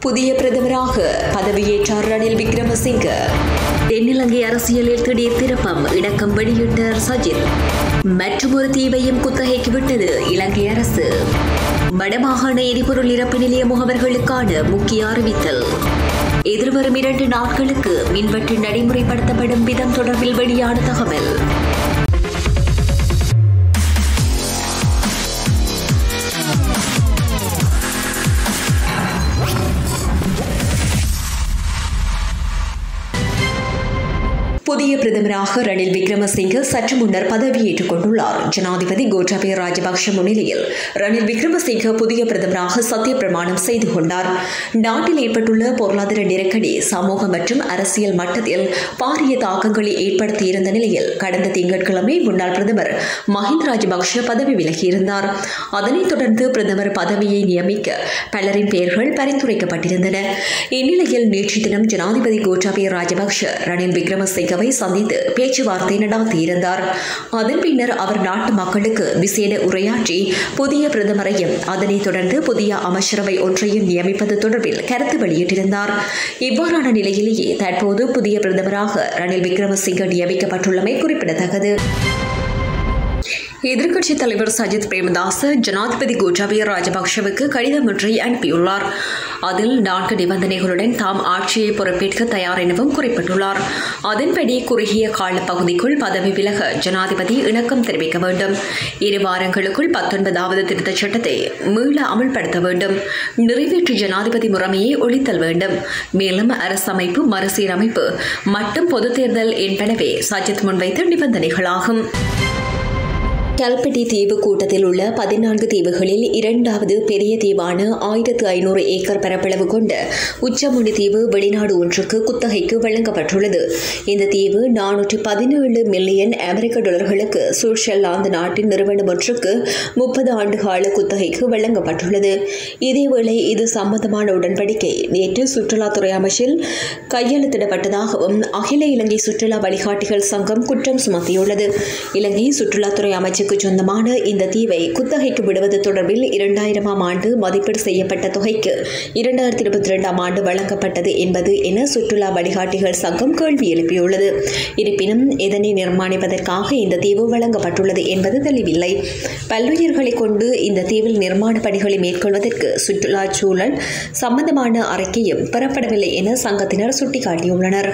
புதிய பிரதமராக பதவியேற்றார் ரணில் விக்ரமசிங்க தென்னிலங்கை அரசியலில் திடீர் திருப்பம் இணக்கம் வெளியிட்டார் சஜித் மற்றொரு தீவையும் குத்தகைக்கு விட்டது இலங்கை அரசு வடமாகாண எரிபொருள் இறப்பு நிலைய முகவர்களுக்கான முக்கிய அறிவித்தல் எதிர்வரும் இரண்டு நாட்களுக்கு மின்வெட்டு நடைமுறைப்படுத்தப்படும் விதம் தொடர்பில் வெளியான தகவல் புதிய பிரதமராக ரணில் விக்ரமசிங்க சற்று முன்னர் பதவியேற்றுக் கொண்டுள்ளார் ஜனாதிபதி கோட்டாபய ராஜபக்ஷ முன்னிலையில் ரணில் விக்ரமசிங்க புதிய பிரதமராக சத்திய பிரமாணம் செய்து கொண்டார் நாட்டில் ஏற்பட்டுள்ள பொருளாதார நெருக்கடி சமூக மற்றும் அரசியல் மட்டத்தில் பாரிய தாக்கங்களை ஏற்படுத்தியிருந்த நிலையில் கடந்த திங்கட்கிழமை முன்னாள் பிரதமர் மஹிந்த ராஜபக்ஷ பதவி விலகியிருந்தார் அதனைத் தொடர்ந்து பிரதமர் பதவியை நியமிக்க பலரின் பெயர்கள் பரிந்துரைக்கப்பட்டிருந்தன இந்நிலையில் நேற்று தினம் ஜனாதிபதி கோட்டாபய ராஜபக்ஷ ரணில் விக்ரமசிங்க அவை சந்தித்து பேச்சுவார்த்தை நடத்தியிருந்தார் அதன் பின்னர் அவர் நாட்டு மக்களுக்கு விசேட உரையாற்றி புதிய பிரதமரையும் அதனைத் தொடர்ந்து புதிய அமைச்சரவை ஒன்றையும் நியமிப்பது தொடர்பில் கருத்து வெளியிட்டிருந்தார் இவ்வாறான நிலையிலேயே தற்போது புதிய பிரதமராக ரணில் விக்ரமசிங்க நியமிக்கப்பட்டுள்ளமை குறிப்பிடத்தக்கது எதிர்க்கட்சித் தலைவர் சஜித் பிரேமதாச ஜனாதிபதி கோட்டாபய ராஜபக்ஷவுக்கு கடிதம் ஒன்றை அனுப்பியுள்ளார் அதில் நான்கு நிபந்தனைகளுடன் தாம் ஆட்சியை பொறுப்பேற்க தயார் எனவும் குறிப்பிட்டுள்ளார் அதன்படி குறுகிய கால பகுதிக்குள் பதவி விலக ஜனாதிபதி இணக்கம் தெரிவிக்க வேண்டும் இரு வாரங்களுக்குள் பத்தொன்பதாவது திருத்தச் சட்டத்தை மீள அமல்படுத்த வேண்டும் நிறைவேற்று ஜனாதிபதி முறைமையை ஒழித்தல் வேண்டும் மேலும் அரசமைப்பு மறுசீரமைப்பு மற்றும் பொதுத் தேர்தல் என்பனவே சஜித் முன்வைத்த நிபந்தனைகளாகும் கல்பட்டி தீவு கூட்டத்தில் உள்ள பதினான்கு தீவுகளில் இரண்டாவது பெரிய தீவான ஆயிரத்து ஐநூறு ஏக்கர் பரப்பளவு கொண்ட உச்சமுனி தீவு வெளிநாடு ஒன்றுக்கு குத்தகைக்கு வழங்கப்பட்டுள்ளது இந்த தீவு நானூற்றி பதினேழு மில்லியன் அமெரிக்க டாலர்களுக்கு சுவிட்சர்லாந்து நாட்டின் நிறுவனம் ஒன்றுக்கு முப்பது ஆண்டு கால குத்தகைக்கு வழங்கப்பட்டுள்ளது இதேவேளை இது சம்பந்தமான உடன்படிக்கை நேற்று சுற்றுலாத்துறை அமைச்சில் கையெழுத்திடப்பட்டதாகவும் அகில இலங்கை சுற்றுலா வழிகாட்டிகள் சங்கம் குற்றம் சுமத்தியுள்ளது இலங்கை சுற்றுலாத்துறை அமைச்சர் அரசுக்கு சொந்தமான இந்த தீவை குத்தகைக்கு விடுவது தொடர்பில் இரண்டாயிரமாம் ஆண்டு மதிப்பீடு செய்யப்பட்ட தொகைக்கு இரண்டாயிரத்தி இருபத்தி இரண்டாம் ஆண்டு வழங்கப்பட்டது என்பது என சுற்றுலா வழிகாட்டிகள் சங்கம் கேள்வி எழுப்பியுள்ளது இருப்பினும் இதனை நிர்மாணிப்பதற்காக இந்த தீவு வழங்கப்பட்டுள்ளது என்பது தெளிவில்லை பல்லுயிர்களை கொண்டு இந்த தீவில் நிர்மாண பணிகளை மேற்கொள்வதற்கு சுற்றுலா சூழல் சம்பந்தமான அறிக்கையும் பெறப்படவில்லை என சங்கத்தினர் சுட்டிக்காட்டியுள்ளனர்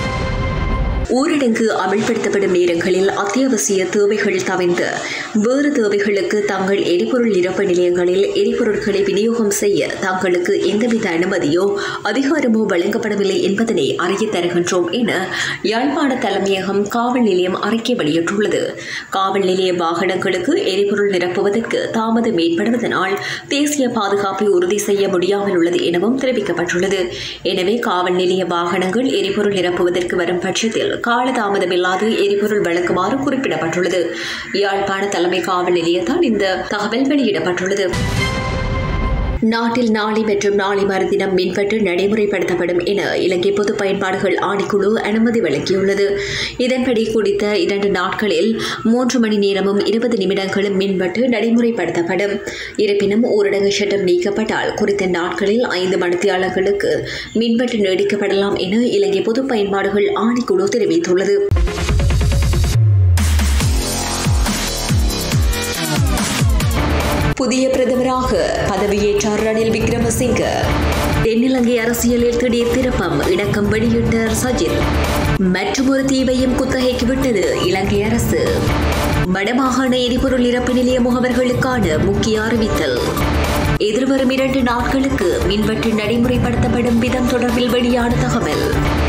ஊரடங்கு அமல்படுத்தப்படும் நேரங்களில் அத்தியாவசிய தேவைகள் தவிர்த்து வேறு தேவைகளுக்கு தங்கள் எரிபொருள் நிரப்பு நிலையங்களில் எரிபொருட்களை விநியோகம் செய்ய தங்களுக்கு எந்தவித அனுமதியோ அதிகாரமோ வழங்கப்படவில்லை என்பதனை அறிய தருகின்றோம் என யாழ்ப்பாண தலைமையகம் காவல் நிலையம் அறிக்கை வெளியிட்டுள்ளது காவல் நிலைய வாகனங்களுக்கு எரிபொருள் நிரப்புவதற்கு தாமதம் ஏற்படுவதனால் தேசிய பாதுகாப்பை உறுதி செய்ய முடியாமல் உள்ளது எனவும் தெரிவிக்கப்பட்டுள்ளது எனவே காவல் நிலைய வாகனங்கள் எரிபொருள் நிரப்புவதற்கு வரும் பட்சத்தில் காலதாமதமில்லாது எரிபொருள் வழங்குமாறு குறிப்பிடப்பட்டுள்ளது யாழ்ப்பாண தலைமை காவல் நிலையத்தால் இந்த தகவல் வெளியிடப்பட்டுள்ளது நாட்டில் நாளை மற்றும் நாளை மறுதினம் மின்வெட்டு நடைமுறைப்படுத்தப்படும் என இலங்கை பொது பயன்பாடுகள் ஆணைக்குழு அனுமதி வழங்கியுள்ளது இதன்படி குறித்த இரண்டு நாட்களில் மூன்று மணி நேரமும் இருபது நிமிடங்களும் மின்வெட்டு நடைமுறைப்படுத்தப்படும் இருப்பினும் ஊரடங்கு சட்டம் நீக்கப்பட்டால் குறித்த நாட்களில் ஐந்து மணித்தியாளர்களுக்கு மின்வெட்டு நீடிக்கப்படலாம் என இலங்கை பொது பயன்பாடுகள் ஆணைக்குழு தெரிவித்துள்ளது புதிய பிரதமராக பதவியேற்றார் ரணில் விக்ரமசிங்க தென்னிலங்கை அரசியலில் திடீர் திருப்பம் இணக்கம் வெளியிட்டார் சஜித் மற்றொரு தீவையும் குத்தகைக்கு விட்டது இலங்கை அரசு வடமாகாண எரிபொருள் இறப்பு நிலைய முகவர்களுக்கான முக்கிய அறிவித்தல் எதிர்வரும் இரண்டு நாட்களுக்கு மின்வெட்டு நடைமுறைப்படுத்தப்படும் விதம் தொடர்பில் வெளியான தகவல்